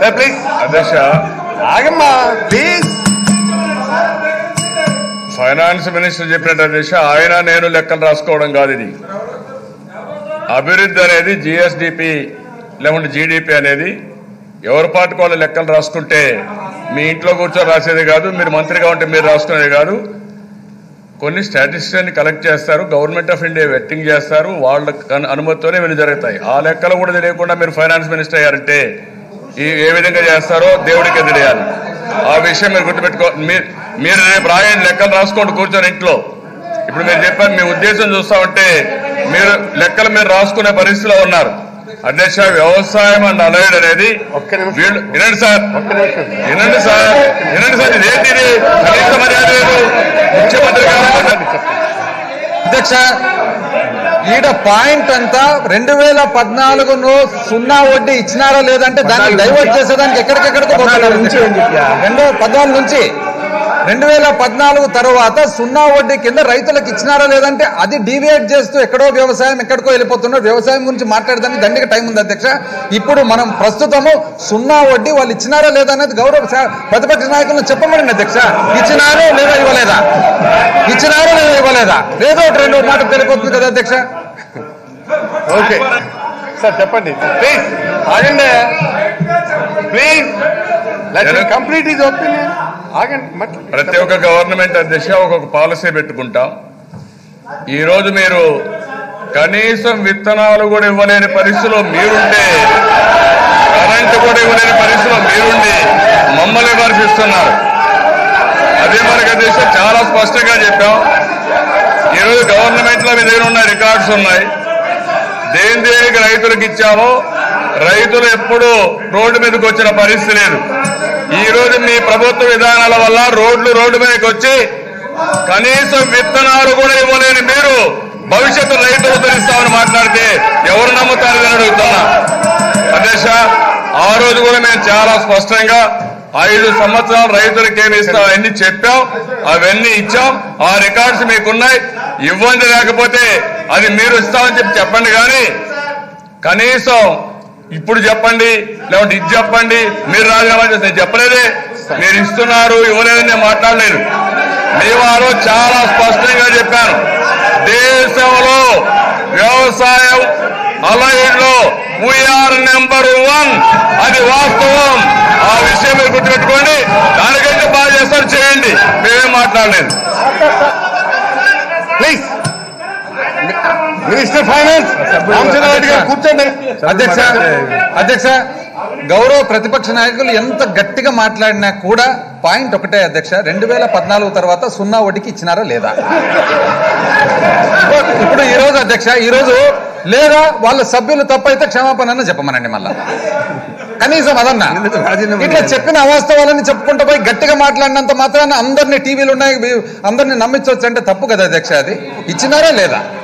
Please అధ్యక్ష ఆగమ్మా please finance minister చెప్పినట్టు అధ్యక్ష ఆయన నేను లెక్కలు రాసుకోవడం కాదు ఇది అభివృద్ధి అనేది జిఎస్డిపి లేకుంటే జీడిపి అనేది ఎవరి పార్టీ వాళ్ళ లెక్కలు రాసుకుంటే మీ ఇంట్లో కూర్చొని రాసేది కాదు మీరు మంత్రిగా ఉంటే మీరు రాసుకునేది కాదు కొన్ని స్టాటిస్టిక్స్ కలెక్ట్ చేస్తారు గవర్నమెంట్ ఆఫ్ ఇండియా వెట్టింగ్ చేస్తారు వాళ్ళ కన్- అనుమతితోనే ఇవన్నీ జరుగుతాయి ఆ లెక్కలు కూడా తెలియకుండా మీరు ఫైనాన్స్ మినిస్టర్ అయ్యారంటే ఈ ఏ విధంగా చేస్తారో దేవుడికి తెలియాలి ఆ విషయం మీరు గుర్తుపెట్టుకో మీరు మీరు రేపు రాయండి లెక్కలు రాసుకోండి కూర్చొని ఇంట్లో ఇప్పుడు మీరు చెప్పారు మీ ఉద్దేశం చూస్తామంటే మీరు లెక్కలు మీరు రాసుకునే పరిస్థితిలో ఉన్నారు అధ్యక్ష వ్యవసాయం అండ్ అలైడ్ అనేది ఒక్క నిమిషం. వీళ్ళు వినండి సార్ ఒక్క నిమిషం వినండి సార్ వినండి సార్ ఇదేంటిది కనీస మర్యాద లేదు ముఖ్యమంత్రి గారు మాట్లాడండి. అధ్యక్ష ఈడ పాయింట్ అంతా రెండు వేల పద్నాలుగులో సున్నా వడ్డీ ఇచ్చినారా లేదంటే దాన్ని డైవర్ట్ చేసేదానికి ఎక్కడికెక్కడికో పోతున్నారు నుంచి ఏం చెప్పా? రెండు పద్నాలుగు నుంచి రెండు వేల పద్నాలుగు తర్వాత సున్నా వడ్డీ కింద రైతులకు ఇచ్చినారా లేదంటే అది డీవియేట్ చేస్తూ ఎక్కడో వ్యవసాయం ఎక్కడికో వెళ్ళిపోతున్నారు వ్యవసాయం గురించి మాట్లాడడానికి దండిగా టైం ఉంది అధ్యక్ష ఇప్పుడు మనం ప్రస్తుతము సున్నా వడ్డీ వాళ్ళు ఇచ్చినారా లేదా అనేది గౌరవ శా- ప్రతిపక్ష నాయకులను చెప్పమని అధ్యక్ష ఇచ్చినారో లేదా ఇవ్వలేదా ఇచ్చినారో లేదా ఇవ్వలేదా లేదో ఒకటి రెండు మాట తెలిపోతుంది కదా అధ్యక్ష ఓకే సార్ చెప్పండి ప్లీజ్ ఆగండి ప్లీజ్ లెట్ నేను- కంప్లీట్ ఈజ్ ఒపీనియన్ ఆగండి మట్- ప్రతి ఒక్క గవర్నమెంట్ అధ్యక్ష ఒక్కొక్క పాలసీ పెట్టుకుంటాం ఈ రోజు మీరు కనీసం విత్తనాలు కూడా ఇవ్వలేని పరిస్థితిలో మీరుంటే కరెంటు కూడా ఇవ్వలేని పరిస్థితిలో మీరుండి మమ్మల్ని విమర్శిస్తున్నారు అదే మనకి అధ్యక్ష చాలా స్పష్టంగా చెప్పాం ఈరోజు గవర్నమెంట్ లో మీ దగ్గర ఉన్న రికార్డ్స్ ఉన్నాయి దేని దేనికి రైతులకు ఇచ్చామో రైతులు ఎప్పుడు రోడ్డు మీదకి వచ్చిన పరిస్థితి లేదు ఈ రోజు మీ ప్రభుత్వ విధానాల వల్ల రోడ్లు రోడ్డు మీదకి వచ్చి కనీసం విత్తనాలు కూడా ఇవ్వలేని మీరు భవిష్యత్తు రైతులు తెలుస్తామని మాట్లాడితే ఎవరు నమ్ముతారని అడుగుతున్నా అధ్యక్ష ఆ రోజు కూడా మేము చాలా స్పష్టంగా ఐదు సంవత్సరాలు రైతులకు ఏమి ఇస్తాం అవన్నీ చెప్పాం అవన్నీ ఇచ్చాం ఆ రికార్డ్స్ మీకున్నాయి ఇవ్వండి లేకపోతే అది మీరు ఇస్తామని చెప్పి చెప్పండి కానీ కనీసం ఇప్పుడు చెప్పండి లేకుంటే ఇది చెప్పండి మీరు రాజీనామా చేస్తే నేను చెప్పలేదే మీరు ఇస్తున్నారు ఇవ్వలేదని నేను మాట్లాడలేదు మేము ఆ రోజు చాలా స్పష్టంగా చెప్పాను దేశంలో వ్యవసాయం అలైడ్లో వీఆర్ నెంబర్ వన్ అది వాస్తవం ఆ విషయం మీరు గుర్తుపెట్టుకోండి దానికంటే బాగా చేస్తారు చేయండి మేమేం మాట్లాడలేదు ప్లీజ్ మినిస్టర్ ఫైనాన్స్ రామచంద్రారెడ్డి గారు కూర్చోండి అధ్యక్ష అధ్యక్ష గౌరవ ప్రతిపక్ష నాయకులు ఎంత గట్టిగా మాట్లాడినా కూడా పాయింట్ ఒకటే అధ్యక్ష రెండు వేల పద్నాలుగు తర్వాత సున్నా వడ్డీకి ఇచ్చినారా లేదా ఇప్పుడు ఈ రోజు అధ్యక్ష ఈ రోజు లేదా వాళ్ళ సభ్యులు తప్పైతే క్షమాపణ చెప్పమనండి మళ్ళా కనీసం అదన్నా ఇట్లా చెప్పిన అవాస్తవాలని చెప్పుకుంటూ పోయి గట్టిగా మాట్లాడినంత మాత్రాన అందరినీ టీవీలు ఉన్నాయి అందరినీ నమ్మించవచ్చు అంటే తప్పు కదా అధ్యక్ష అది ఇచ్చినారా లేదా